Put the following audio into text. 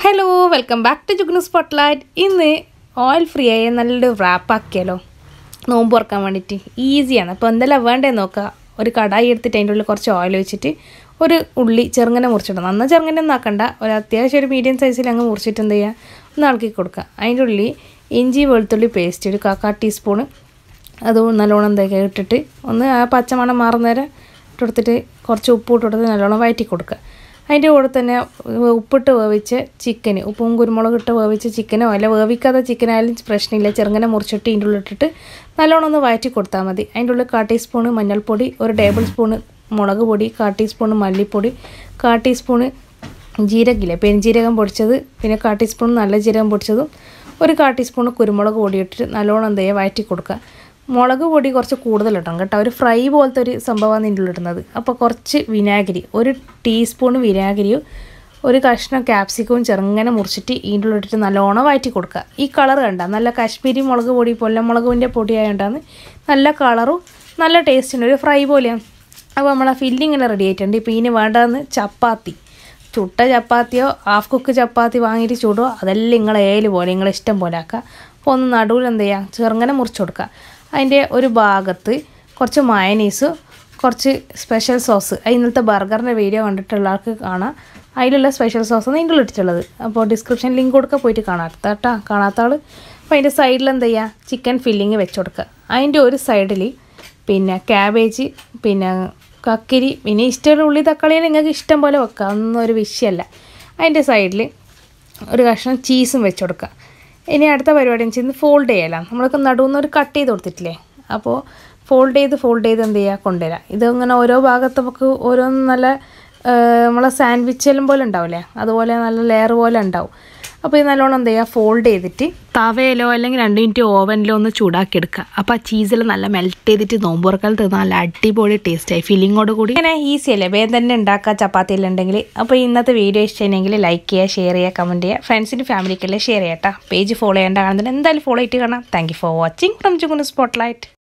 hello welcome back to Jugnu spotlight ഇന്ന് oil free ആയ നല്ലൊരു wrap ആക്കിയാലോ നോമ്പ് തുറക്കാൻ വേണ്ടിയിട്ട് ഈസിയാണ് അപ്പോൾ എന്തെല്ലാം വേണ്ടതെന്ന് നോക്കുക ഒരു കടായി എടുത്തിട്ട് അതിൻ്റെ ഉള്ളിൽ കുറച്ച് ഓയിൽ ഒഴിച്ചിട്ട് ഒരു ഉള്ളി ചെറുങ്ങനെ മുറിച്ചിടണം നന്ന ചെറുങ്ങനെ ഒന്നും ആക്കണ്ട ഒരു അത്യാവശ്യം ഒരു മീഡിയം സൈസിൽ അങ്ങ് മുറിച്ചിട്ട് എന്ത് ചെയ്യുക ഒന്ന് ഇളക്കി കൊടുക്കുക അതിൻ്റെ ഉള്ളിൽ ഇഞ്ചി വെളുത്തുള്ളി പേസ്റ്റ് ഒരു കാക്കാ ടീസ്പൂണ് അത് നല്ലോണം എന്തൊക്കെ ഇട്ടിട്ട് ഒന്ന് ആ പച്ചമണം മാറുന്നേരം ഇട്ടെടുത്തിട്ട് കുറച്ച് ഉപ്പ് ഇട്ട് കൊടുത്ത് നല്ലോണം വഴറ്റി കൊടുക്കുക അതിൻ്റെ കൂടെ തന്നെ ഉപ്പിട്ട് വേവിച്ച ചിക്കന് ഉപ്പും കുരുമുളകും ഇട്ട് വേവിച്ച ചിക്കനോ അല്ല വേവിക്കാത്ത ചിക്കനായാലും പ്രശ്നമില്ല ചെറുങ്ങനെ മുറിച്ചിട്ട് ഇതിൻ്റെ ഉള്ളിൽ ഇട്ടിട്ട് നല്ലോണം ഒന്ന് വഴറ്റി കൊടുത്താൽ മതി അതിൻ്റെ ഉള്ളിൽ കാ ടീസ്പൂണ് മഞ്ഞൾപ്പൊടി ഒരു ടേബിൾ സ്പൂണ് മുളക് പൊടി കാ ടീസ്പൂണ് മല്ലിപ്പൊടി കാ ടീസ്പൂണ് ജീരകില്ലേ പെരുംജീരകം പൊടിച്ചത് പിന്നെ കാ ടീസ്പൂൺ നല്ല ജീരകം പൊടിച്ചതും ഒരു കാ ടീസ്പൂൺ കുരുമുളക് പൊടി ഇട്ടിട്ട് നല്ലോണം എന്ത് ചെയ്യുക വഴറ്റി കൊടുക്കുക മുളക് പൊടി കുറച്ച് കൂടുതൽ ഇടണം കേട്ടോ ഒരു ഫ്രൈ പോലത്തെ ഒരു സംഭവമാണ് ഇതിൻ്റെ ഇടുന്നത് അപ്പോൾ കുറച്ച് വിനാഗിരി ഒരു ടീസ്പൂൺ വിനാഗിരിയും ഒരു കഷ്ണം ക്യാപ്സിക്കവും ചെറുങ്ങനെ മുറിച്ചിട്ട് ഇതിൻ്റെ ഉള്ളിട്ടിട്ട് നല്ലോണം വഴറ്റി കൊടുക്കുക ഈ കളർ കണ്ട നല്ല കാശ്മീരി മുളക് പൊടി പൊല്ലമുളകിൻ്റെ പൊടി ആയതുകൊണ്ടാണ് നല്ല കളറും നല്ല ടേസ്റ്റുണ്ട് ഒരു ഫ്രൈ പോലെയാണ് അപ്പോൾ നമ്മളെ ഫില്ലിങ് എല്ലാം റെഡി ആയിട്ടുണ്ട് ഇപ്പോൾ ഇതിന് വേണ്ടതെന്ന് ചപ്പാത്തി ചുട്ട ചപ്പാത്തിയോ ഹാഫ് കുക്ക് ചപ്പാത്തി വാങ്ങിയിട്ട് ചുടുക അതെല്ലാം നിങ്ങളെ ഏല് പോലെ നിങ്ങളെ ഇഷ്ടം പോലെ ആക്കുക അപ്പോൾ ഒന്ന് നടുവിൽ എന്ത് ചെയ്യുക ചെറുങ്ങനെ മുറിച്ച് കൊടുക്കുക അതിൻ്റെ ഒരു ഭാഗത്ത് കുറച്ച് മയനീസ് കുറച്ച് സ്പെഷ്യൽ സോസ് ഇന്നത്തെ ബർഗറിൻ്റെ വീഡിയോ കണ്ടിട്ടുള്ള ആൾക്ക് കാണാം അതിലുള്ള സ്പെഷ്യൽ സോസാണ് ഇതിൻ്റെ ഇട്ടിട്ടുള്ളത് അപ്പോൾ ഡിസ്ക്രിപ്ഷൻ ലിങ്ക് കൊടുക്കുക പോയിട്ട് കാണാം കേട്ടോ കാണാത്ത ആൾ അപ്പോൾ അതിൻ്റെ സൈഡിൽ എന്ത് ചെയ്യുക ചിക്കൻ ഫില്ലിങ് വെച്ച് കൊടുക്കുക അതിൻ്റെ ഒരു സൈഡിൽ പിന്നെ ക്യാബേജ് പിന്നെ കക്കിരി പിന്നെ ഇഷ്ടമുള്ള ഉള്ളി തക്കാളി നിങ്ങൾക്ക് ഇഷ്ടം പോലെ വെക്കാം ഒന്നും ഒരു വിഷയമല്ല അതിൻ്റെ സൈഡിൽ ഒരു കഷ്ണം ചീസും വെച്ച് കൊടുക്കുക ഇനി അടുത്ത പരിപാടി എന്ന് വെച്ചാൽ ഫോൾഡ് ചെയ്യലാണ് നമ്മൾക്ക് നടുവിൽ ഒരു കട്ട് ചെയ്ത് കൊടുത്തിട്ടില്ലേ അപ്പോൾ ഫോൾഡ് ചെയ്ത് ഫോൾഡ് ചെയ്ത് എന്ത് ചെയ്യുക കൊണ്ടുവരാം ഇതിങ്ങനെ ഓരോ ഭാഗത്ത് നമുക്ക് ഓരോന്ന് നല്ല നമ്മളെ സാൻഡ്വിച്ചെല്ലാം പോലെ ഉണ്ടാവില്ലേ അതുപോലെ നല്ല ലെയർ പോലെ ഉണ്ടാവും അപ്പോൾ ഇത് നല്ലോണം എന്ത് ചെയ്യുക ഫോൾഡ് ചെയ്തിട്ട് തവയിലോ അല്ലെങ്കിൽ രണ്ട് മിനിറ്റ് ഓവനിലോ ഒന്ന് ചൂടാക്കി എടുക്കുക അപ്പോൾ ആ ചീസിൽ നല്ല മെൽറ്റ് ചെയ്തിട്ട് നോമ്പ് തുറക്കാലത്ത് നല്ല അടിപൊളി ടേസ്റ്റായി ഫില്ലിങ്ങോട് കൂടി ഇങ്ങനെ ഈസി അല്ലേ വേഗം തന്നെ ഉണ്ടാക്കുക ചപ്പാത്തിയിലുണ്ടെങ്കിൽ അപ്പോൾ ഇന്നത്തെ വീഡിയോ ഇഷ്ടമാണെങ്കിൽ ലൈക്ക് ചെയ്യുക ഷെയർ ചെയ്യുക കമൻറ്റ് ചെയ്യുക ഫ്രണ്ട്സിൻ്റെ ഫാമിലിക്കല്ലേ ഷെയർ ചെയ്യട്ടോ പേജ് ഫോളോ ചെയ്യേണ്ട കാണുന്നുണ്ട് എന്തായാലും ഫോളോ ചെയ്തിട്ട് കാണാം thank you for watching from Jugnu spot light